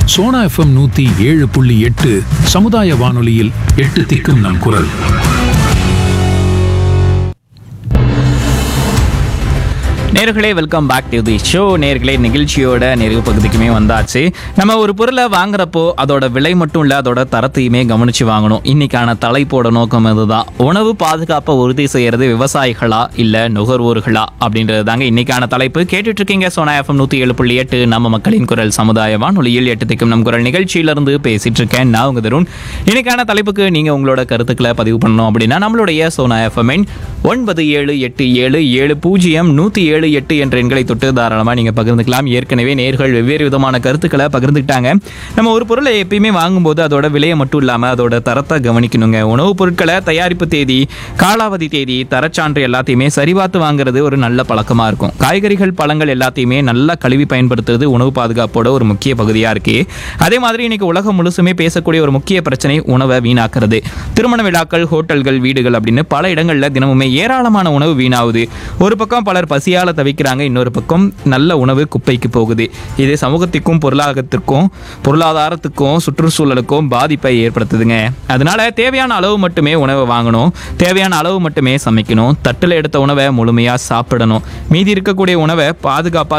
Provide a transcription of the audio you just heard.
Sona FM நூத்தி ஏழு புள்ளி எட்டு சமுதாய வானொலியில் எட்டு திக்கும் நம் குரல் நேர்களே welcome back to the show நேர்களே நிகழ்ச்சியோட நிறைவு பகுதிக்குமே வந்தாச்சு நம்ம ஒரு பொருளை வாங்குறப்போ அதோட விலை மட்டும் இல்லை அதோட தரத்தையுமே கவனிச்சு வாங்கணும் இன்னைக்கான தலைப்போட நோக்கம் இதுதான் உணவு பாதுகாப்பை உறுதி செய்யறது விவசாயிகளா இல்லை நுகர்வோர்களா அப்படின்றது தாங்க இன்னைக்கான தலைப்பு கேட்டுட்டு இருக்கீங்க சோனா எஃப்எம் நூற்றி ஏழு புள்ளி எட்டு நம்ம மக்களின் குரல் சமுதாய வானொலியில் எட்டு திக்கும் நம் குரல் நிகழ்ச்சியிலிருந்து பேசிட்டு இருக்கேன் நான் உங்க தருண் இன்னைக்கான தலைப்புக்கு நீங்க உங்களோட கருத்துக்களை பதிவு பண்ணணும் அப்படின்னா நம்மளுடைய சோனா எஃப்எம் ஒன்பது ஏழு எட்டு ஏழு ஏழு பூஜ்ஜியம் நூற்றி ஏழு எட்டு என்ற எண்களை தொட்டு தாராளமாக நீங்கள் பகிர்ந்துக்கலாம் ஏற்கனவே நேர்கள் வெவ்வேறு விதமான கருத்துக்களை பகிர்ந்துக்கிட்டாங்க நம்ம ஒரு பொருளை எப்பயுமே வாங்கும்போது அதோட விலையை மட்டும் இல்லாமல் அதோட தரத்தை கவனிக்கணுங்க உணவுப் பொருட்களை தயாரிப்பு தேதி காலாவதி தேதி தரச்சான்று எல்லாத்தையுமே சரிபார்த்து வாங்குறது ஒரு நல்ல பழக்கமாக இருக்கும் காய்கறிகள் பழங்கள் எல்லாத்தையுமே நல்லா கழுவி பயன்படுத்துறது உணவு பாதுகாப்போட ஒரு முக்கிய பகுதியாக இருக்கு அதே மாதிரி இன்னைக்கு உலகம் முழுசுமே பேசக்கூடிய ஒரு முக்கிய பிரச்சனை உணவை வீணாக்குறது திருமண விழாக்கள் ஹோட்டல்கள் வீடுகள் அப்படின்னு பல இடங்களில் தினமுமே ஏராளமான உணவு வீணாகுது ஒரு பக்கம் பலர் பசியால தவிக்கிறாங்க இன்னொரு பக்கம் நல்ல உணவு குப்பைக்கு போகுது இது சமூகத்திற்கும் பொருளாதாரத்திற்கும் பொருளாதாரத்துக்கும் சுற்றுச்சூழலுக்கும் பாதிப்பை ஏற்படுத்துதுங்க அதனால தேவையான அளவு மட்டுமே உணவை வாங்கணும் தேவையான அளவு மட்டுமே சமைக்கணும் தட்டில் எடுத்த உணவை முழுமையாக சாப்பிடணும் மீதி இருக்கக்கூடிய உணவை பாதுகாப்பாக